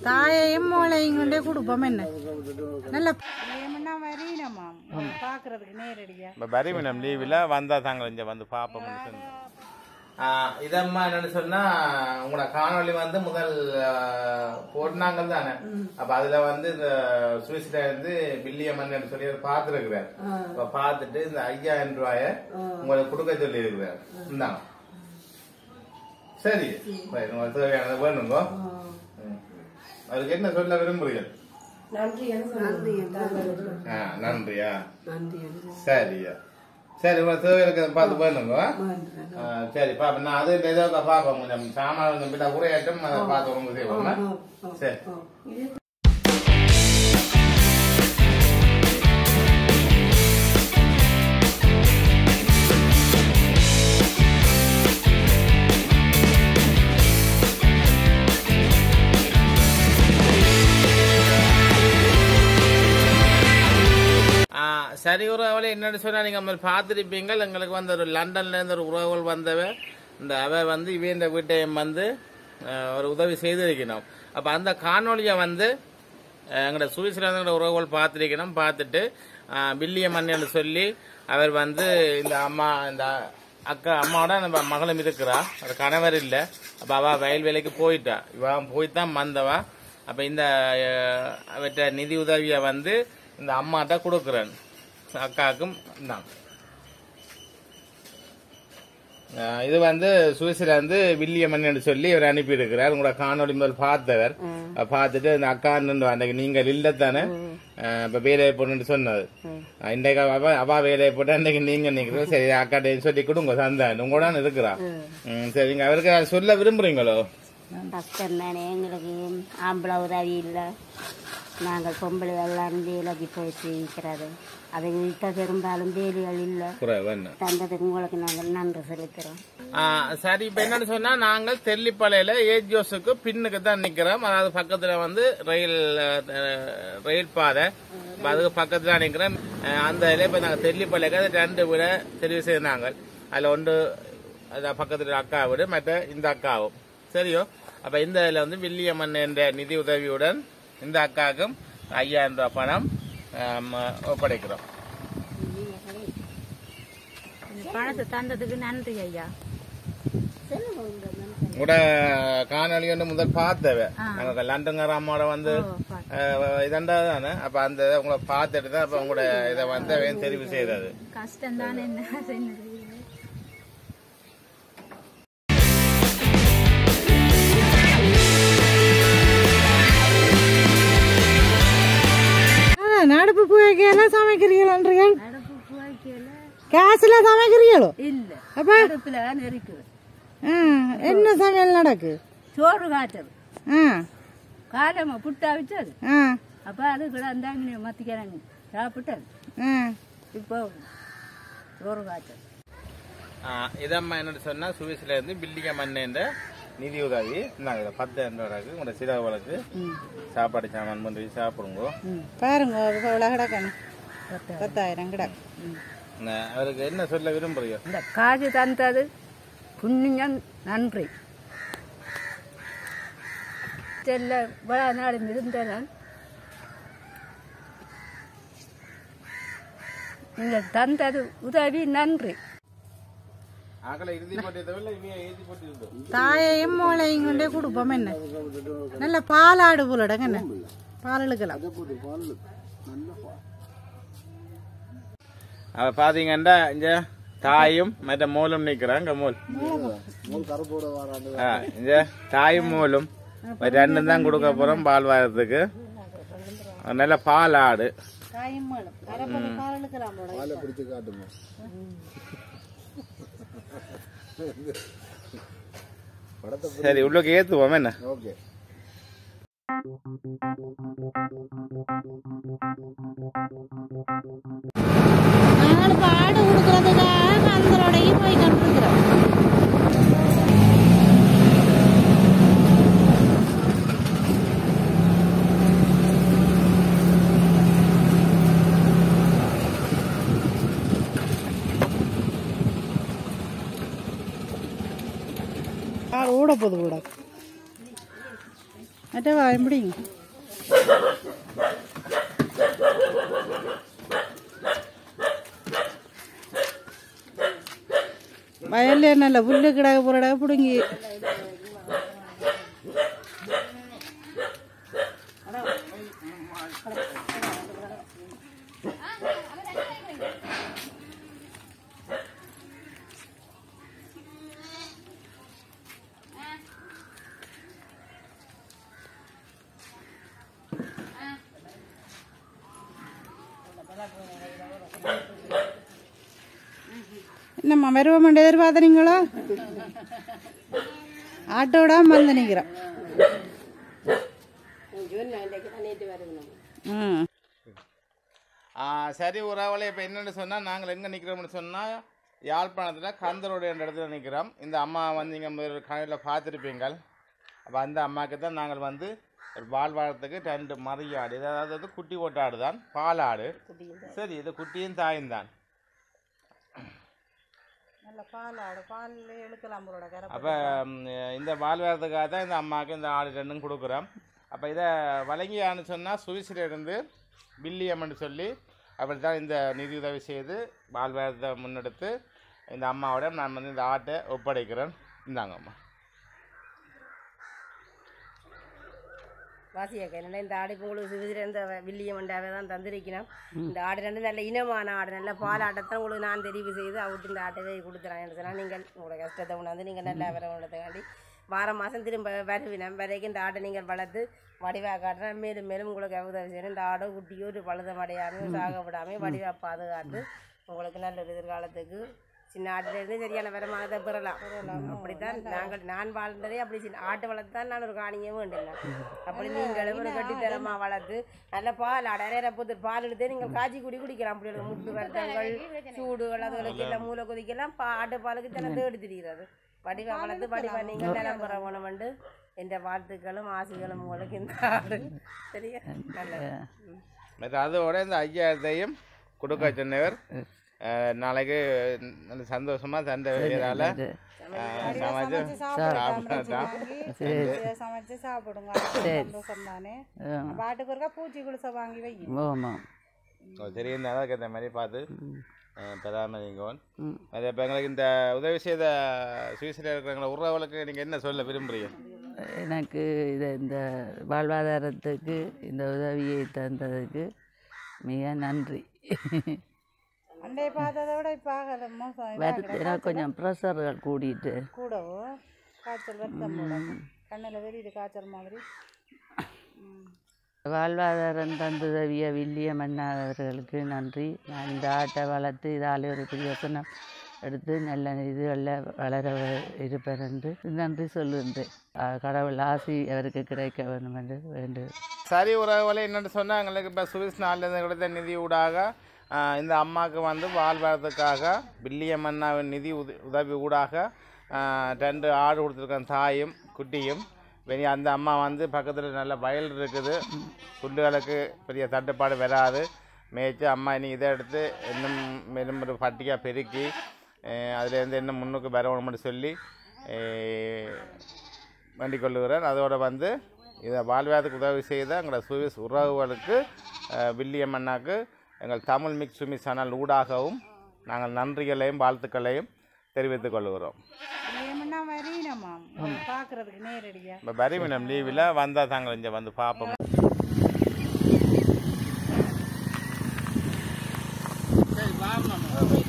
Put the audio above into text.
தாயையும் மூளையும் கொண்டே கொடுப்போம் என்ன நல்ல ஏமன்னா வரீனம்மா பாக்குறதுக்கு நேரடியா இப்போ பரிமினம் லீவில் வந்தால் தாங்க இங்கே வந்து பார்ப்போம்னு சொன்னேன் இதம்மா என்னன்னு சொன்னா உங்களோட காணொளி வந்து முதல் போட்டினாங்க தானே அப்ப அதுல வந்து இந்த சுவிஸ்ல இருந்து பில்லியம்மன் சொல்லி பார்த்துருக்கிறார் அப்ப பார்த்துட்டு இந்த ஐயாயிரம் ரூபாய உங்களுக்கு கொடுக்க சொல்லி இருக்கிறார் இந்தாங்க சரி சரி, உங்களுக்கு தேவையானதை வேணுங்க ம். அதுக்கு என்ன சொல்ல விரும்புறீங்க ஆ, நன்றியா சரியா சரி உங்களை தேவை இருக்கிறத பார்த்து வேணுங்க ஆ, சரி பாப்பா நான் அது ஏதோ பாப்போம் கொஞ்சம் சாமான் கொஞ்சம் பிள்ளை குறையாட்டும் அதை பார்த்து ரொம்ப செய்வோம் சரி ஆ, சரி உறவுகளை என்னன்னு சொன்னா நீங்க முதல்ல பார்த்துருப்பீங்க எங்களுக்கு வந்து ஒரு லண்டன்ல இருந்து ஒரு உறவுகள் வந்தவ இந்த அவ வந்து இவ இந்த வீட்டையும் வந்து ஆ, ஒரு உதவி செய்திருக்கணும் அப்ப அந்த காணொலியை வந்து ஆ, எங்களோட சுவிட்சர்லாந்து உறவுகள் பார்த்திருக்கணும் பார்த்துட்டு ஆ, வில்லியம் அண்ணன் சொல்லி அவர் வந்து இந்த அம்மா இந்த அக்கா அம்மாவோட நம்ம மகளும் இருக்கிறா அது கணவர் இல்லை அப்ப அவ வயல் வேலைக்கு போயிட்டா இவ போய்தான் வந்தவா அப்ப இந்த அஹ், அவற்றை நிதி உதவியை வந்து இந்த அம்மாட்ட கொடுக்குறேன் அக்காவுக்கும் தான் இது வந்து சுவிட்சர்லாந்து வில்லியம்மன் சொல்லி இவர் அனுப்பி இருக்கிறார் உங்களோட காணொலி முதல் பார்த்தவர் அஹ், பார்த்துட்டு இந்த அக்கா அன்னைக்கு நீங்கள் இல்லத்தானே அஹ், இப்ப வேலையை போட்டு சொன்னது அஹ், இன்றைக்கு அவ அவ வேலையை போட்டு அன்னைக்கு நீங்க நிக்கிறோம் சரி அக்காட்ட சொல்லி கொடுங்க சந்தான் உங்களோட இருக்கிறா ம், சரிங்க அவருக்கு அதை சொல்ல விரும்புறீங்களோ கஷ்டம் தானே எங்களுக்கு ஆம்பளை உதவி இல்லை நாங்கள் பொம்பளை எல்லாரும் வேலைக்கு போயிட்டு இருக்கிறது அது வீட்டை பெரும்பாலும் வேலைகள் இல்லை குறைவு என்ன தந்ததுக்கு உங்களுக்கு நாங்கள் நன்றி செலுத்துகிறோம் ஆ, சரி இப்ப என்னன்னு சொன்னா நாங்கள் தெல்லிப்பாளையில ஏஜியோஸுக்கு பின்னுக்கு தான் நிக்கிறோம் அதாவது பக்கத்துல வந்து ரயில் அஹ், ரயில் பாதை இப்ப அதுக்கு பக்கத்துல தான் நிக்கிறோம் அஹ், அந்த இதுல இப்ப நாங்க தெல்லிப்பாளையக்கு ரெண்டு வீட தெரிவு செய்தாங்க அதுல ஒன்று அது பக்கத்துல அக்கா வீடு மற்ற இந்த அக்காவும் சரியோ அப்ப இந்த இதுல வந்து வில்லியம்மன் என்ற நிதி உதவியுடன் இந்த அக்காவுக்கும் ஐயாயிரம் ரூபாய் பணம் ஆம், ஒப்படைக்கிறோம் பணத்தை தந்ததுக்கு நன்றி ஐயா உங்களோட காணொலி வந்து முதல் பார்த்தவ நாங்க லண்டன்கார அம்மாவோட வந்து இதண்டா தானே அப்ப அந்த இதை உங்களை பார்த்துட்டு தான் அப்ப உங்களோட இதை வந்து அவன் தெரிவு செய்தது கஷ்டம் தானே என்ன செய்யறது? நடப்பு புகைக்கெல்லாம் சமைக்கிறீங்களா அடுப்பு போய்க்கல கேஸ்ல சமைக்கிறீங்களோ இல்லை அப்ப அடுப்பில் தான் இருக்குது ஆ, என்ன சமையல் நடக்கு சோறு காய்ச்சது ஆ காலமா புட்டா வச்சது ஆ அப்போ அது கூட இருந்தாங்க மத்திக்கிறாங்க சாப்பிட்டது ஆ இப்போ சோறு காய்ச்சது இதம்மா என்னன்னு சொன்னா சுவிஸ்ல இருந்து பில்டிங்க மண்ணேன்ற நிதி உதவி நாங்க இதை பத்தாயிரம் ரூபாய் இருக்கு உங்களோட சிலவளுக்கு சாப்பாடு சாமான் பண்ணி சாப்பிடுங்க பாருங்க இவ்வளோ கிடக்கணும் பத்தாயிரம் கிடக்கு நான் அவருக்கு என்ன சொல்ல விரும்புறியோ இந்த காசு தந்தது புண்ணியம் நன்றி செல்ல இவ்வளோ நாள் இருந்தேன் நீங்கள் தந்தது உதவி நன்றி ஆக்களை இறுதி போட்டி தவிர இவைய எழுதி போட்டி இருந்தோம் தாயையும் மூளையும் கொண்டே கொடுப்போம் என்ன நல்ல பாலாடு போலடங்க என்ன பால் இழுக்கலாம் அவ பாத்தீங்கன்னா இங்க தாயும் மற்ற மூலும் நிக்கிறாங்க மூல் ஆ, இங்க தாயும் மூலும் மற்ற ரெண்டும் தான் கொடுக்க போறோம் பால் வாரத்துக்கு நல்ல பால் ஆடு தாயும் மூலம் அரை பால் இழுக்கலாம் போல சரி உள்ளுக்கு ஏத்துவோம் என்ன நாங்கள் இப்போ ஆடு கொடுக்கறதுக்காக அந்தரோடையும் போய் கொண்டிருக்கிறோம் ஆடு ஓட போகுது கூட மറ്റே வாயம் பிடிங்க வயல்ல நல்ல புல்லு கிடக்க புரடாக பிடுங்கி என்னம்மா வருவோம் எதிர்பார்த்தனீங்களோ ஆட்டோட வந்து நிற்கிறோம் ம் ஆ, சரி உறவுல இப்போ என்னென்னு சொன்னால் நாங்கள் எங்கே நிற்கிறோம்னு சொன்னால் யாழ்ப்பாணத்தில் கந்தரோடு என்ற இடத்துல நிற்கிறோம் இந்த அம்மா வந்து நீங்கள் கடையில் பார்த்துருப்பீங்கள் அப்போ அந்த அம்மாவுக்கு தான் நாங்கள் வந்து வாழ்வாழத்துக்கு ரெண்டு மறியாடு இது அதாவது வந்து குட்டி ஓட்டாடு தான் பாலாடு சரி இது குட்டியும் தாயும் தான் நல்ல பால் ஆடு பால் இழுக்கலாம் போல கரை அப்போ இந்த வாழ்வாரத்துக்காக தான் இந்த அம்மாவுக்கு இந்த ஆடு ரெண்டும் கொடுக்குறோம் அப்போ இதை வழங்கியான்னு சொன்னால் சுவிஸில் இருந்து வில்லியம்னு சொல்லி அப்படி தான் இந்த நிதியுதவி செய்து வாழ்வாரத்தை முன்னெடுத்து இந்த அம்மாவோட நான் வந்து இந்த ஆட்டை ஒப்படைக்கிறேன் இந்தாங்க அம்மா வாசியாக்கா என்னடா இந்த ஆடு இப்போ உங்களுக்கு சிறுதில் இருந்த வில்லியம் மண்டாவே தான் தந்திருக்கணும் இந்த ஆடு ரெண்டு நல்ல இனமான ஆடு நல்ல பால் ஆட்டத்தான் உங்களுக்கு நான் தெரிவு செய்து அவுட்டு இந்த ஆட்டை கொடுத்துறேன் சொன்னால் நீங்கள் உங்களோட கஷ்டத்தை உணர்ந்து நீங்கள் நல்லா வர உணர்த்துக்காண்டி வாரம் மாதம் திரும்ப வருவினம் வரைக்கும் இந்த ஆட்டை நீங்கள் வளர்த்து வடிவாக காட்டுறேன் மேலும் மேலும் உங்களுக்கு உதவி செய்யணும் இந்த ஆடோ குட்டியோ ஒரு பழுதம் அடையாமல் சாக விடாமல் வடிவாக பாதுகாத்து உங்களுக்கு நல்ல ஒரு எதிர்காலத்துக்கு சின்ன ஆட்டிலிருந்து சரியான வருமானத்தை பெறலாம் அப்படித்தான் நாங்கள் நான் வாழ்ந்ததே அப்படி சின்ன ஆட்டு வளர்த்து தான் நான் ஒரு காணியே வேண்டும் அப்படி நீங்களும் ஒரு கட்டித்தரமா வளர்த்து நல்ல பால் அடையிற பொத்து பால் எடுத்து நீங்கள் காய்ச்சி குடி குடிக்கலாம் அப்படி ஒரு முட்டு வருத்தங்கள் சூடுகள் அதுகளுக்கு எல்லாம் மூளை கொதிக்கலாம் பா ஆட்டு பாலுக்கு சில தேடி திரிகிறது வடிவா வளர்த்து வடிவா நீங்கள் நிலம் பெற வேணுமெண்டு என்ற வாழ்த்துக்களும் ஆசைகளும் உங்களுக்கு இந்த ஆடு சரியா நல்லது மற்ற அதோட இந்த ஐயாயிரத்தையும் கொடுக்க சொன்னவர் அஹ், நாளைக்கு நல்ல சந்தோஷமாக தந்த வேலையால் சமைச்சு சாப்பிட்டான் சமைச்சு சாப்பிடுங்க சந்தோஷம் தானே பாட்டுக்கு ஒருக்கா பூச்சி குளிசை வாங்கி வை ஆமாம் தெரியும் அதுக்கு இந்த மாதிரி பார்த்து அஹ், பராமரிங்கோன் அது இப்போ எங்களுக்கு இந்த உதவி செய்த சுவிஸில் இருக்கிறவங்கள உறவுகளுக்கு நீங்கள் என்ன சொல்ல விரும்புறீங்க எனக்கு இதை இந்த வாழ்வாதாரத்துக்கு இந்த உதவியை தந்ததுக்கு மிக நன்றி அண்டைய பார்த்ததை விட இப்போ ஆகல மோசம் வருத்த எனக்கு கொஞ்சம் ப்ரெஷர்கள் கூடிட்டு கூடவோ காய்ச்சல் வருத்தம் போட கண்ணில் வெளியில் காய்ச்சல் மாதிரி ம். வாழ்வாதாரம் தந்துதவிய வில்லியம் அண்ணா அவர்களுக்கு நன்றி நான் இந்த ஆட்டை வளர்த்து இதால் ஒரு பிரயோசனம் எடுத்து நல்ல இதுகளில் வளர இருப்பேன் என்று நன்றி சொல்லுகின்றேன் அஹ் கடவுள் ஆசி அவருக்கு கிடைக்க வேண்டும் என்று வேண்டு சரி உறவுகளை என்னென்னு சொன்னால் எங்களுக்கு இப்போ சுவிஸ் நாளிலிருந்து கிடைத்த நிதி ஊடாக ஆஹ், இந்த அம்மாவுக்கு வந்து வாழ்வாரத்துக்காக பில்லியம் அண்ணாவின் நிதி உத உதவி ஊடாக ஆஹ், ரெண்டு ஆடு கொடுத்துருக்கேன் தாயும் குட்டியும் வெளியே அந்த அம்மா வந்து பக்கத்தில் நல்ல வயல் இருக்குது புல்லுகளுக்கு பெரிய தட்டுப்பாடு வராது மேய்ச்சி அம்மா இனி இதை எடுத்து இன்னும் மேலும் ஒரு பட்டியாக பெருக்கி ஆஹ், அதுலேருந்து இன்னும் முன்னுக்கு வரணும்னு சொல்லி ஆஹ், வேண்டிக் கொள்ளுகிறேன் அதோடு வந்து இதை வாழ்வாதாரத்துக்கு உதவி செய்த எங்களோட சுவிஸ் உறவுகளுக்கு அஹ், வில்லியம் அண்ணாக்கு எங்கள் தமிழ் மிக் சுமி சேனல் ஊடாகவும் நாங்கள் நன்றிகளையும் வாழ்த்துக்களையும் தெரிவித்துக் கொள்கிறோம் ஏமன்னா வரீனம்மா பார்க்கறதுக்கு நேரடியா இப்போ பரிமினம் லீவில் வந்தால் தாங்கள் இங்கே வந்து பார்ப்போம் சரி வாங்க